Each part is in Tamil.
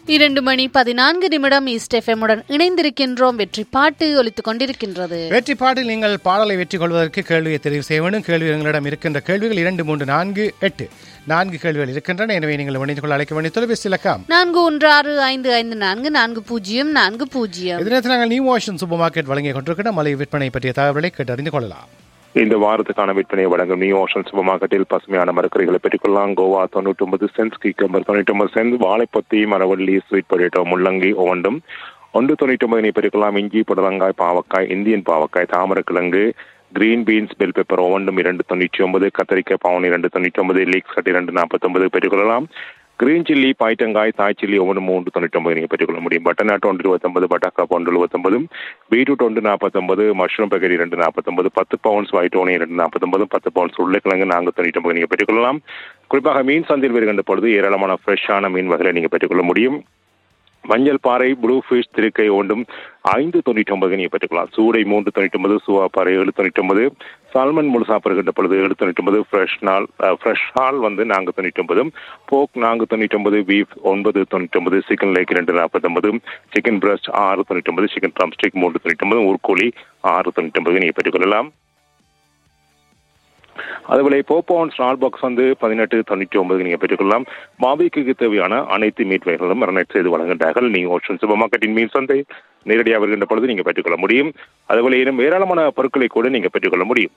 இரண்டு மணி பதினான்கு நிமிடம் ஈஸ்ட் எஃப்எம்முடன் இணைந்திருக்கின்றோம் வெற்றி பாட்டு ஒலித்துக் கொண்டிருக்கின்றது வெற்றி பாட்டில் நீங்கள் பாடலை வெற்றி கொள்வதற்கு கேள்வியை தெரிவு செய்ய வேண்டும் கேள்வி எங்களிடம் இருக்கின்ற கேள்விகள் இரண்டு மூன்று நான்கு எட்டு நான்கு கேள்விகள் இருக்கின்றன எனவே நீங்கள் இணைந்து கொள்ள அழைக்க வேண்டிய தொலைபேசி இலக்கம் நான்கு ஒன்று ஆறு ஐந்து ஐந்து நான்கு நான்கு பூஜ்ஜியம் நான்கு பூஜ்ஜியம் இதனத்தில் நாங்கள் நியூ ஓஷன் சூப்பர் மார்க்கெட் வழங்கி கொண்டிருக்கிற மலை விற்பனை பற்றிய தகவல்களை கேட்டறிந்து கொள்ளலாம் இந்த வாரத்துக்கான விற்பனையை வழங்கும் நியூ ஓஷன் சூப்பர் மார்க்கெட்டில் பசுமையான மரக்கறிகளை பெற்றுக்கொள்ளலாம் கோவா தொண்ணூற்றி ஒன்பது சென்ஸ் கீக்கம்பர் தொண்ணூற்றி ஒன்பது சென்ஸ் வாழைப்பத்தி மரவள்ளி ஸ்வீட் பொரியட்டோ முள்ளங்கி ஒவண்டும் ஒன்று தொண்ணூற்றி ஒன்பது நீ பெற்றுக்கொள்ளலாம் இஞ்சி புடலங்காய் பாவக்காய் இந்தியன் பாவக்காய் தாமரக்கிழங்கு கிரீன் பீன்ஸ் பெல் பெப்பர் ஒவ்வொன்றும் இரண்டு தொண்ணூற்றி ஒன்பது கத்தரிக்காய் பவுன் இரண்டு தொண்ணூற்றி ஒன்பது லீக்ஸ் கட்டி இரண்டு நாற்பத்தொன்பது பெற்றுக்கொள்ளலாம் கிரீன் சில்லி பாய்ட்டங்காய் தாய் சில்லி ஒவ்வொன்று மூன்று தொண்ணூற்றி ஒன்பது நீங்கள் பெற்றுக்கொள்ள முடியும் பட்டநாட்டு ஒன்று இருபத்தொன்பது பட்டாக்காப் ஒன்று எழுபத்தொன்பது பீட்ரூட் ஒன்று நாற்பத்தொன்பது மஷ்ரூம் பேக்கரி ரெண்டு நாற்பத்தொன்பது பத்து பவுன்ஸ் ஒயிட் ஓனி ரெண்டு நாற்பத்தொன்பது பத்து பவுன்ஸ் உருளைக்கிழங்கு நான்கு தொண்ணூற்றி ஒன்பது நீங்கள் பெற்றுக்கொள்ளலாம் குறிப்பாக மீன் சந்தையில் வருகின்ற பொழுது ஏராளமான ஃப்ரெஷ்ஷான மீன் வகைகளை நீங்கள் பெற்றுக்கொள்ள முடியும் மஞ்சள் பாறை ப்ளூ ஃபிஷ் திருக்கை ஒன்றும் ஐந்து தொண்ணூற்றி ஒன்பது நீங்கள் பெற்றுக்கலாம் சூடை மூன்று தொண்ணூற்றி ஒன்பது சுவா பாறை ஏழு தொண்ணூற்றி ஒன்பது சால்மன் முழு சாப்பிடுகின்ற பொழுது ஏழு தொண்ணூற்றி ஒன்பது ஃப்ரெஷ் நாள் ஃப்ரெஷ் ஹால் வந்து நான்கு தொண்ணூற்றி ஒன்பது போக் நான்கு தொண்ணூற்றி ஒன்பது பீஃப் ஒன்பது தொண்ணூற்றி ஒன்பது சிக்கன் லேக் ரெண்டு நாற்பத்தொன்பது சிக்கன் பிரஸ்ட் ஆறு தொண்ணூற்றி ஒன்பது சிக்கன் ட்ரம் ஸ்டிக் மூன்று தொண்ணூற்றி ஒன்பது ஊர்கோழி ஆறு தொண்ணூற்றி ஒன்பது நீங்கள் பெற்றுக்கொள்ளலாம் அதுபோல போப்போன் ஸ்டார் பாக்ஸ் வந்து பதினெட்டு தொண்ணூற்றி ஒன்பது நீங்கள் பெற்றுக்கொள்ளலாம் பாபிக்கு தேவையான அனைத்து மீட் வகைகளும் மரணட் செய்து வழங்குகின்றார்கள் நீங்கள் ஓஷன் சூப்பர் மார்க்கெட்டின் மீன் சந்தை நேரடியாக வருகின்ற பொழுது நீங்கள் பெற்றுக்கொள்ள முடியும் அதுபோல இன்னும் ஏராளமான பொருட்களை கூட நீங்கள் பெற்றுக்கொள்ள முடியும்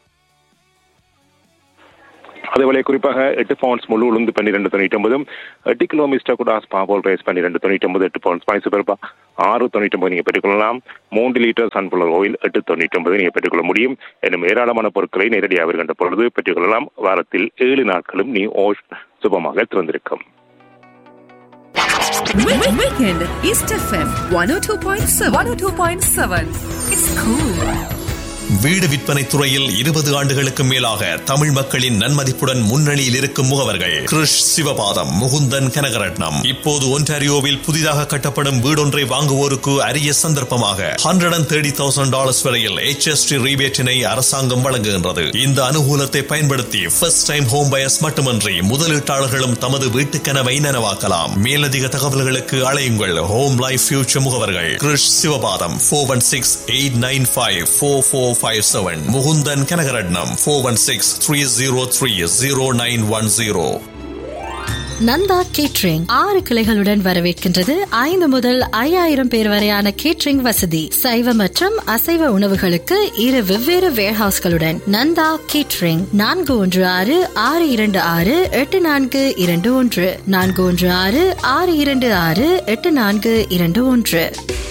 அதுபோல குறிப்பாக எட்டு பவுண்ட்ஸ் முழு உளுந்து பன்னிரெண்டு தொண்ணூற்றி ஒன்பது எட்டு கிலோ மிஸ்டர் குடாஸ் பாபோல் ரைஸ் பன்னிரெண்டு தொண்ணூற்றி ஒன்பது எட்டு பவுண்ட்ஸ் பனிசு பருப்பா ஆறு தொண்ணூற்றி ஒன்பது நீங்கள் பெற்றுக்கொள்ளலாம் மூன்று லிட்டர் சன்ஃபிளவர் ஆயில் எட்டு தொண்ணூற்றி ஒன்பது நீங்கள் பெற்றுக்கொள்ள முடியும் இன்னும் ஏராளமான பொருட்களை நேரடியாக வருகின்ற பொழுது பெற்றுக்கொள்ளலாம் வாரத்தில் ஏழு நாட்களும் நீ ஓஷ் சுபமாக திறந்திருக்கும் Weekend East FM 102.7 102.7 It's cool. வீடு விற்பனை துறையில் இருபது ஆண்டுகளுக்கு மேலாக தமிழ் மக்களின் நன்மதிப்புடன் முன்னணியில் இருக்கும் முகவர்கள் கிருஷ் சிவபாதம் முகுந்தன் கனகரட்னம் இப்போது ஒன்டாரியோவில் புதிதாக கட்டப்படும் வீடொன்றை வாங்குவோருக்கு அரிய சந்தர்ப்பமாக hundred and thirty thousand dollars வரையில் HST ரீபேட்டினை அரசாங்கம் வழங்குகின்றது இந்த அனுகூலத்தை பயன்படுத்தி ஃபர்ஸ்ட் டைம் ஹோம் பயர்ஸ் மட்டுமன்றி முதலீட்டாளர்களும் தமது வீட்டு கனவை நனவாக்கலாம் மேலதிக தகவல்களுக்கு அழையுங்கள் ஹோம் லைஃப் ஃபியூச்சர் முகவர்கள் Krish Sivapatham four one six eight nine five four four five seven Mukunthan Kanagaratnam four one six three zero three zero nine one zero Nandha catering ஆறு கிளைகளுடன் வரவேற்கின்றது ஐந்து முதல் ஐயாயிரம் பேர் வரையான கேட்ரிங் வசதி சைவ மற்றும் அசைவ உணவுகளுக்கு இரு வெவ்வேறு வேர்ஹவுஸ்களுடன் நந்தா கேட்ரிங் நான்கு ஒன்று ஆறு ஆறு இரண்டு ஆறு எட்டு நான்கு இரண்டு ஒன்று நான்கு ஒன்று ஆறு ஆறு இரண்டு ஆறு எட்டு நான்கு இரண்டு ஒன்று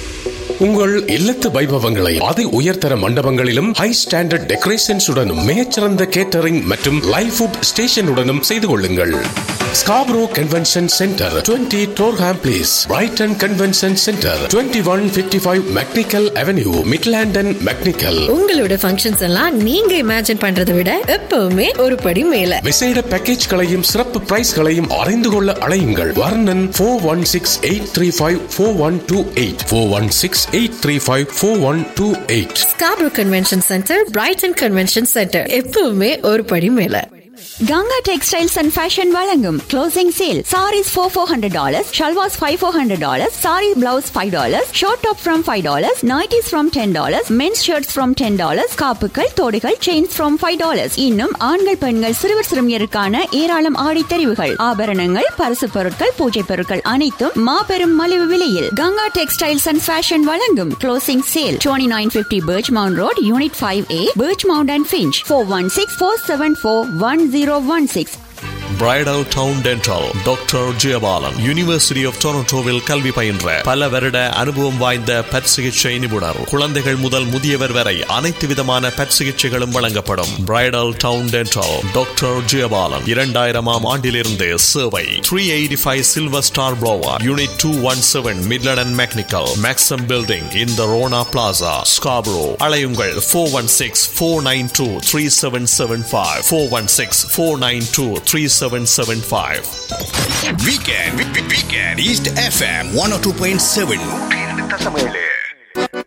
உங்கள் இல்லத்து வைபவங்களை அதி உயர்தர மண்டபங்களிலும் ஹை ஸ்டாண்டர்ட் டெக்கரேஷன்ஸுடனும் மிகச்சிறந்த கேட்டரிங் மற்றும் லைவ் ஃபுட் ஸ்டேஷனுடனும் செய்து கொள்ளுங்கள் Scarborough convention centre 20 Durham place Brighton convention centre 2155 one fifty five McNicoll avenue Midland and McNicoll உங்களோட ஃபங்க்ஷன்ஸ் எல்லாம் நீங்க இமேஜின் பண்றதை விட எப்பவுமே ஒரு படி மேல விசேட பேக்கேஜ்களையும் சிறப்பு பிரைஸ்களையும் அறிந்து கொள்ள அழையுங்கள் Varnan four one six eight three five four one two eight four one six eight three five four one two eight Scarborough convention centre Brighton convention centre எப்பவுமே ஒரு படி மேல கங்கா டெக்ஸ்டைல்ஸ் அண்ட் ஃபேஷன் வழங்கும் closing sale sarees four four hundred dollars shalwars five four hundred dollars sari blouse five dollars short top from five dollars nighties from ten dollars men's shirts from ten dollars காப்புகள் தோடுகள் செயின்ஸ் ஃப்ரம் ஃபைவ் டாலர்ஸ் இன்னும் ஆண்கள் பெண்கள் சிறுவர் சிறுமியருக்கான ஏராளம் ஆடை தெரிவுகள் ஆபரணங்கள் பரிசு பொருட்கள் பூஜை பொருட்கள் அனைத்தும் மாபெரும் மலிவு விலையில் கங்கா டெக்ஸ்டைல்ஸ் அண்ட் ஃபேஷன் வழங்கும் closing sale twenty nine fifty Birchmount road unit five A Birchmount and Finch four one six four seven four one zero one six Bridletown dental doctor Jayapalan university of டொரண்டோவில் கல்வி பயின்ற பல வருட அனுபவம் வாய்ந்த பற் சிகிச்சை நிபுணர் குழந்தைகள் முதல் முதியவர் வரை அனைத்து விதமான பற் சிகிச்சைகளும் வழங்கப்படும் Bridletown dental doctor Jayapalan இரண்டாயிரமாம் ஆண்டிலிருந்து சேவை three eighty five silver star boulevard unit two one seven Midland and McNicoll Maxim building in the Rona plaza Scarborough அலையுங்கள் four one six four nine two three seven seven five four one six four nine two three seven seven five Weekend, weekend, East FM 102.7.